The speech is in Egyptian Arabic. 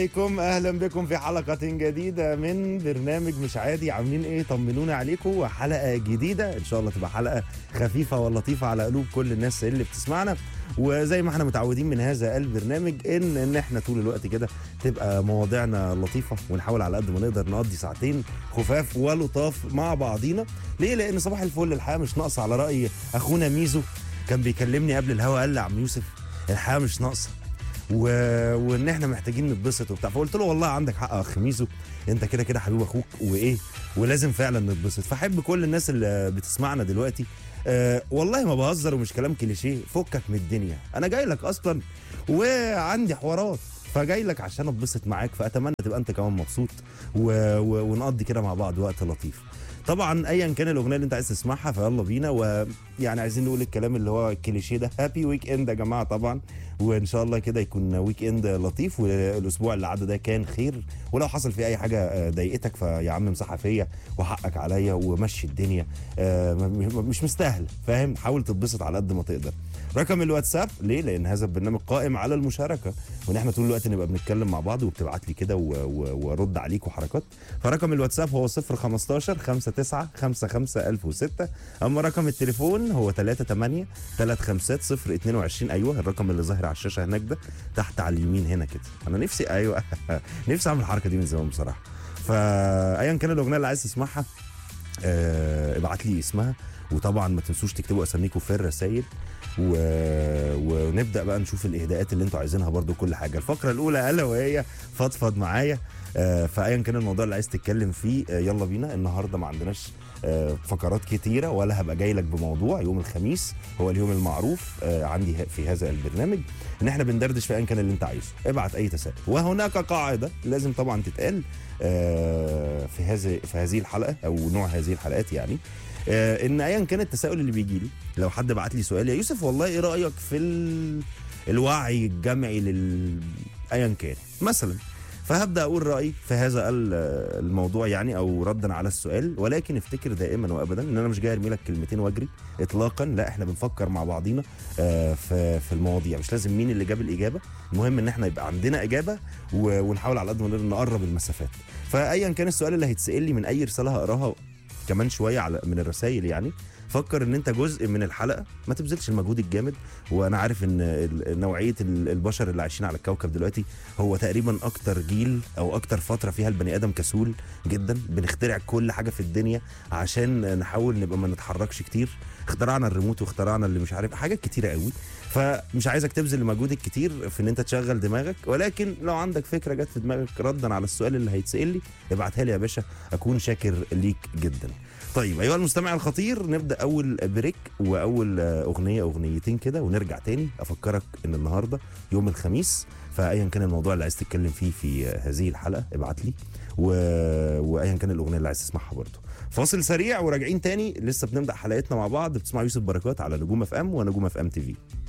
عليكم اهلا بكم في حلقه جديده من برنامج مش عادي عاملين ايه طمنونا عليكم وحلقه جديده ان شاء الله تبقى حلقه خفيفه ولطيفه على قلوب كل الناس اللي بتسمعنا وزي ما احنا متعودين من هذا البرنامج ان ان احنا طول الوقت كده تبقى مواضيعنا لطيفه ونحاول على قد ما نقدر نقضي ساعتين خفاف ولطاف مع بعضينا ليه لان صباح الفل الحياه مش ناقصه على راي اخونا ميزو كان بيكلمني قبل الهوا قال لي يا عم يوسف الحياه مش ناقصه و... وان احنا محتاجين نتبسط وبتاع فقلت له والله عندك حق يا اخ ميزو انت كده كده حبيب اخوك وايه ولازم فعلا نتبسط فحب كل الناس اللي بتسمعنا دلوقتي أه والله ما بهزر ومش كلام كليشيه فكك من الدنيا انا جاي لك اصلا وعندي حوارات فجاي لك عشان اتبسط معاك فاتمنى تبقى انت كمان مبسوط و... و... ونقضي كده مع بعض وقت لطيف طبعا ايا كان الاغنيه اللي انت عايز تسمعها فيلا بينا ويعني عايزين نقول الكلام اللي هو الكليشيه ده هابي ويك اند يا جماعه طبعا وان شاء الله كده يكون ويك اند لطيف والاسبوع اللي عدى ده كان خير ولو حصل فيه اي حاجه ضايقتك فيا عم امسحها فيا وحقك عليا ومشي الدنيا آه، م- مش مستاهله فاهم حاول تتبسط على قد ما تقدر رقم الواتساب ليه لان هذا البرنامج قائم على المشاركه وان احنا طول الوقت نبقى بنتكلم مع بعض وبتبعت لي كده و- و- وارد عليك وحركات فرقم الواتساب هو 015 59 55 1006 اما رقم التليفون هو 38 35 022 ايوه الرقم اللي ظاهر على الشاشه هناك ده تحت على اليمين هنا كده انا نفسي ايوه نفسي اعمل الحركه دي من زمان بصراحه فايا كان الاغنيه اللي عايز تسمعها آه، ابعت لي اسمها وطبعا ما تنسوش تكتبوا اساميكم في الرسائل و... ونبدا بقى نشوف الاهداءات اللي انتوا عايزينها برضو كل حاجه الفقره الاولى الا وهي فضفض معايا آه، فايا كان الموضوع اللي عايز تتكلم فيه آه، يلا بينا النهارده ما عندناش آه، فقرات كتيره ولا هبقى جاي لك بموضوع يوم الخميس هو اليوم المعروف آه، عندي ه- في هذا البرنامج ان احنا بندردش في ايا كان اللي انت عايزه ابعت اي تساؤل وهناك قاعده لازم طبعا تتقال آه، في هذه في هذه الحلقه او نوع هذه الحلقات يعني آه، ان ايا كان التساؤل اللي بيجي لي لو حد بعت لي سؤال يا يوسف والله ايه رايك في ال... الوعي الجمعي لل ايا كان مثلا فهبدا اقول رايي في هذا ال- الموضوع يعني او ردا على السؤال ولكن افتكر دائما وابدا ان انا مش جاي ارمي لك كلمتين واجري اطلاقا لا احنا بنفكر مع بعضينا آه، في في المواضيع مش لازم مين اللي جاب الاجابه المهم ان احنا يبقى عندنا اجابه و- ونحاول على قد ما نقدر نقرب المسافات فايا كان السؤال اللي هيتسال لي من اي رساله هقراها كمان شويه على من الرسائل يعني فكر ان انت جزء من الحلقه ما تبذلش المجهود الجامد وانا عارف ان ال- نوعيه ال- البشر اللي عايشين على الكوكب دلوقتي هو تقريبا اكتر جيل او اكتر فتره فيها البني ادم كسول جدا بنخترع كل حاجه في الدنيا عشان نحاول نبقى ما نتحركش كتير اخترعنا الريموت واخترعنا اللي مش عارف حاجات كتيره قوي فمش عايزك تبذل مجهود كتير في ان انت تشغل دماغك ولكن لو عندك فكره جت في دماغك ردا على السؤال اللي هيتسال لي ابعتها لي يا باشا اكون شاكر ليك جدا طيب ايها المستمع الخطير نبدا اول بريك واول آه، اغنيه اغنيتين كده ونرجع تاني افكرك ان النهارده يوم الخميس فايا كان الموضوع اللي عايز تتكلم فيه في آه، هذه الحلقه ابعت لي و... وايا كان الاغنيه اللي عايز تسمعها برضه فاصل سريع وراجعين تاني لسه بنبدا حلقتنا مع بعض بتسمع يوسف بركات على نجوم اف ام ونجوم اف ام تي في